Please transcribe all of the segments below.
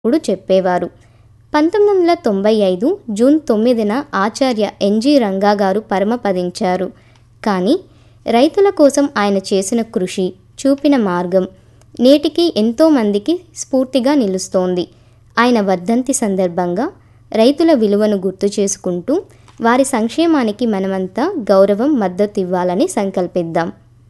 ఇప్పుడు చెప్పేవారు పంతొమ్మిది వందల తొంభై ఐదు జూన్ తొమ్మిదిన ఆచార్య ఎన్జి రంగా గారు పరమపదించారు కానీ రైతుల కోసం ఆయన చేసిన కృషి చూపిన మార్గం నేటికి ఎంతోమందికి స్ఫూర్తిగా నిలుస్తోంది ఆయన వర్ధంతి సందర్భంగా రైతుల విలువను గుర్తు చేసుకుంటూ వారి సంక్షేమానికి మనమంతా గౌరవం మద్దతు ఇవ్వాలని సంకల్పిద్దాం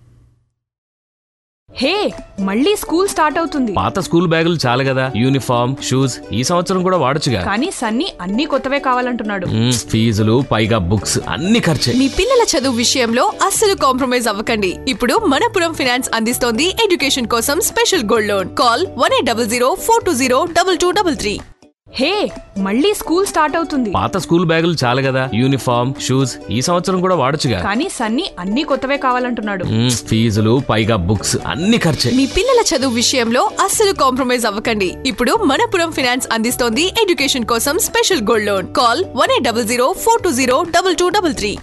హే మళ్ళీ స్కూల్ స్టార్ట్ అవుతుంది పాత స్కూల్ బ్యాగులు చాలు కదా యూనిఫామ్ షూస్ ఈ సంవత్సరం కూడా వాడొచ్చుగా కానీ సన్నీ అన్ని కొత్తవే కావాలంటున్నాడు మ్మ్, ఫీజులు పైగా బుక్స్ అన్ని ఖర్చే మీ పిల్లల చదువు విషయంలో అస్సలు కాంప్రమైజ్ అవ్వకండి ఇప్పుడు మనపురం ఫినాన్స్ అందిస్తోంది ఎడ్యుకేషన్ కోసం special gold loan call one eight double zero four two zero double two double three hey మళ్ళీ స్కూల్ స్టార్ట్ అవుతుంది పాత స్కూల్ బ్యాగులు చాలు కదా యూనిఫామ్ షూస్ ఈ సంవత్సరం కూడా వాడొచ్చుగా కానీ సన్నీ అన్ని కొత్తవే కావాలంటున్నాడు మ్మ్, ఫీజులు పైగా బుక్స్ అన్ని ఖర్చే మీ పిల్లల చదువు విషయంలో అస్సలు కాంప్రమైజ్ అవ్వకండి ఇప్పుడు మనపురం ఫినాన్స్ అందిస్తోంది ఎడ్యుకేషన్ కోసం special gold loan call one eight double zero four two zero double two double three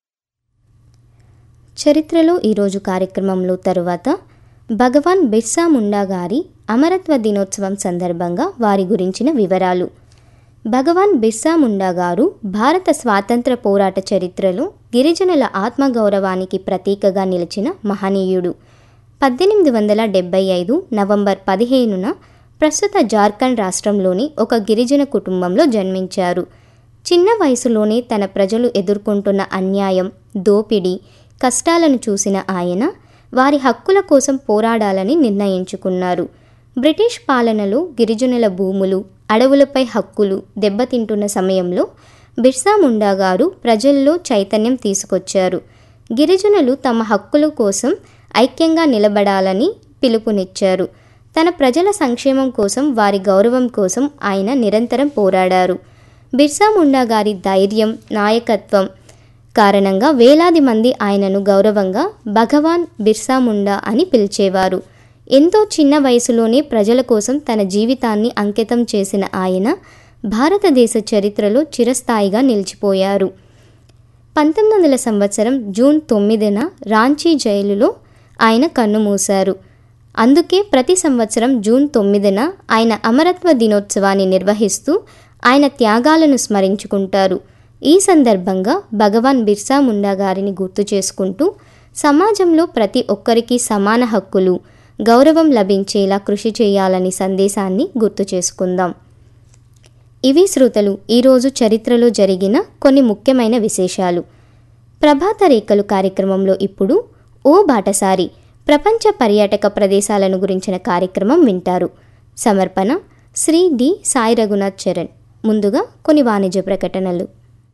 చరిత్రలో ఈరోజు కార్యక్రమంలో తరువాత భగవాన్ బిర్సా ముండా గారి అమరత్వ దినోత్సవం సందర్భంగా వారి గురించిన వివరాలు భగవాన్ బిర్సా ముండా గారు భారత స్వాతంత్ర పోరాట చరిత్రలో గిరిజనుల ఆత్మగౌరవానికి ప్రతీకగా నిలిచిన మహనీయుడు పద్దెనిమిది వందల డెబ్బై ఐదు నవంబర్ పదిహేనున ప్రస్తుత జార్ఖండ్ రాష్ట్రంలోని ఒక గిరిజన కుటుంబంలో జన్మించారు చిన్న వయసులోనే తన ప్రజలు ఎదుర్కొంటున్న అన్యాయం దోపిడీ కష్టాలను చూసిన ఆయన వారి హక్కుల కోసం పోరాడాలని నిర్ణయించుకున్నారు బ్రిటిష్ పాలనలో గిరిజనుల భూములు అడవులపై హక్కులు దెబ్బతింటున్న సమయంలో బిర్సా ముండా గారు ప్రజల్లో చైతన్యం తీసుకొచ్చారు గిరిజనులు తమ హక్కుల కోసం ఐక్యంగా నిలబడాలని పిలుపునిచ్చారు తన ప్రజల సంక్షేమం కోసం వారి గౌరవం కోసం ఆయన నిరంతరం పోరాడారు బిర్సా ముండా గారి ధైర్యం నాయకత్వం కారణంగా వేలాది మంది ఆయనను గౌరవంగా భగవాన్ బిర్సా ముండా అని పిలిచేవారు ఎంతో చిన్న వయసులోనే ప్రజల కోసం తన జీవితాన్ని అంకితం చేసిన ఆయన భారతదేశ చరిత్రలో చిరస్థాయిగా నిలిచిపోయారు పంతొమ్మిది వందల సంవత్సరం జూన్ తొమ్మిదిన రాంచీ జైలులో ఆయన కన్నుమూశారు అందుకే ప్రతి సంవత్సరం జూన్ తొమ్మిదిన ఆయన అమరత్వ దినోత్సవాన్ని నిర్వహిస్తూ ఆయన త్యాగాలను స్మరించుకుంటారు ఈ సందర్భంగా భగవాన్ బిర్సా ముండా గారిని గుర్తు చేసుకుంటూ సమాజంలో ప్రతి ఒక్కరికి సమాన హక్కులు గౌరవం లభించేలా కృషి చేయాలని సందేశాన్ని గుర్తు చేసుకుందాం ఇవి శ్రోతలు ఈరోజు చరిత్రలో జరిగిన కొన్ని ముఖ్యమైన విశేషాలు ప్రభాత రేఖలు కార్యక్రమంలో ఇప్పుడు ఓ బాటసారి ప్రపంచ పర్యాటక ప్రదేశాలను గురించిన కార్యక్రమం వింటారు సమర్పణ శ్రీ డి సాయి రఘునాథ్ చరణ్ ముందుగా కొన్ని వాణిజ్య ప్రకటనలు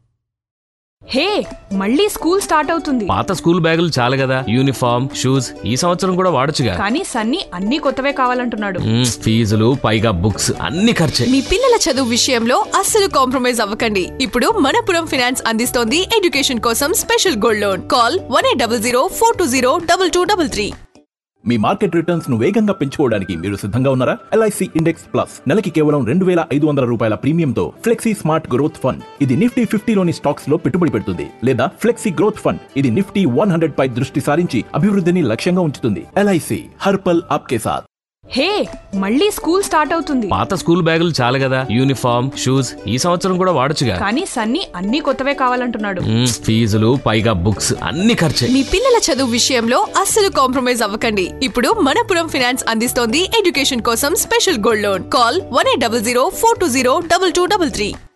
హే మళ్ళీ స్కూల్ స్టార్ట్ అవుతుంది పాత స్కూల్ బ్యాగులు చాలు కదా యూనిఫామ్ షూస్ ఈ సంవత్సరం కూడా వాడొచ్చుగా కానీ సన్నీ అన్ని కొత్తవే కావాలంటున్నాడు మ్మ్, ఫీజులు పైగా బుక్స్ అన్ని ఖర్చే మీ పిల్లల చదువు విషయంలో అస్సలు కాంప్రమైజ్ అవ్వకండి ఇప్పుడు మనపురం ఫినాన్స్ అందిస్తోంది ఎడ్యుకేషన్ కోసం special gold loan call one eight double zero four two zero double two double three మీ మార్కెట్ రిటర్న్స్ ను వేగంగా పెంచుకోవడానికి మీరు సిద్ధంగా ఉన్నారా ఎల్ఐసి ఇండెక్స్ ప్లస్ నెలకి కేవలం రెండు వేల ఐదు వందల రూపాయల ప్రీమియంతో ఫ్లెక్సీ స్మార్ట్ గ్రోత్ ఫండ్ ఇది నిఫ్టీ ఫిఫ్టీలోని స్టాక్స్ లో పెట్టుబడి పెడుతుంది లేదా ఫ్లెక్సీ గ్రోత్ ఫండ్ ఇది నిఫ్టీ వన్ హండ్రెడ్ పై దృష్టి సారించి అభివృద్ధిని లక్ష్యంగా ఉంచుతుంది ఎల్ఐసి హర్పల్ ఆప్కే సాత్ హే మళ్ళీ స్కూల్ స్టార్ట్ అవుతుంది పాత స్కూల్ బ్యాగులు చాలు కదా యూనిఫామ్ షూస్ ఈ సంవత్సరం కూడా వాడొచ్చుగా కానీ సన్నీ అన్ని కొత్తవే కావాలంటున్నాడు మ్మ్, ఫీజులు పైగా బుక్స్ అన్ని ఖర్చే మీ పిల్లల చదువు విషయంలో అస్సలు కాంప్రమైజ్ అవ్వకండి ఇప్పుడు మనపురం ఫినాన్స్ అందిస్తోంది ఎడ్యుకేషన్ కోసం special gold loan call one eight double zero four two zero double two double three